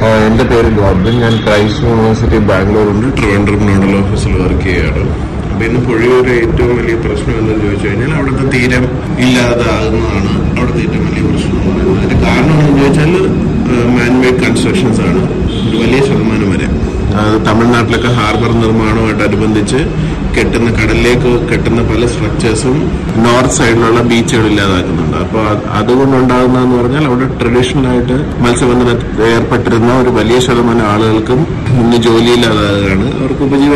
എന്റെ പേര് ഗോഡ്വിൻ ഞാൻ ക്രൈസ്റ്റ് യൂണിവേഴ്സിറ്റി ബാംഗ്ലൂരിൽ ട്രിവാൻഡ്രം നോഡൽ ഓഫീസിൽ വർക്ക് ചെയ്യാണ് അപ്പൊ ഇന്ന് പുഴയൂര് ഏറ്റവും വലിയ പ്രശ്നം എന്താണെന്ന് ചോദിച്ചു കഴിഞ്ഞാൽ അവിടുത്തെ തീരം ഇല്ലാതാകുന്നതാണ് അവിടുത്തെ ഏറ്റവും വലിയ പ്രശ്നം എന്ന് പറയുന്നത് അതിന്റെ കാരണം എന്താണെന്ന് ചോദിച്ചാൽ മാൻമെയ്ഡ് കൺസ്ട്രക്ഷൻസ് ആണ് ഒരു വലിയ ശതമാനം വരെ അത് തമിഴ്നാട്ടിലൊക്കെ ഹാർബർ നിർമ്മാണവുമായിട്ടനുബന്ധിച്ച് കെട്ടുന്ന കടലിലേക്ക് കെട്ടുന്ന പല സ്ട്രക്ചേഴ്സും നോർത്ത് സൈഡിലുള്ള ബീച്ചുകൾ ഇല്ലാതാക്കുന്നുണ്ട് അപ്പോൾ അതുകൊണ്ടുണ്ടാകുന്നതെന്ന് പറഞ്ഞാൽ അവിടെ ട്രഡീഷണൽ ആയിട്ട് മത്സ്യബന്ധനത്തിൽ ഏർപ്പെട്ടിരുന്ന ഒരു വലിയ ശതമാനം ആളുകൾക്കും ഇന്ന് ജോലിയില്ലാതാകുകയാണ് അവർക്ക് ഉപജീവന